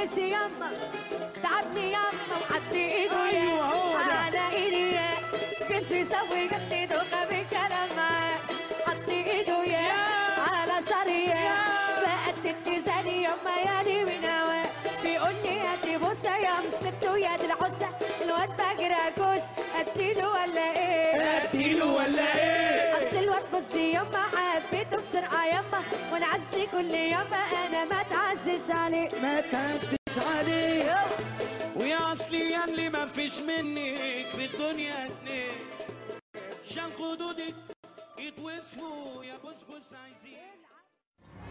بس يما تعبني يما وحط ايده أيوة، هو ده. على ايدي يا كيس بيسوي جنبي دوخة بالكلام معاه حط ايده يا على شعري يا بقت اتزاني يما يالي من هوا بيقول لي هاتي بوسه يا مسبته يا دي العزه الواد فاكر اجوز اديله ولا ايه اديله ولا ايه اصل الواد بصي يما حبيته بسرعه يما وانا عزتي كل يما انا ما تعزش عليه ما تعدش عليه ويا اصلي يا اللي ما فيش منك في الدنيا اتنين عشان خدودك يتوصفوا يا بص بص عايزين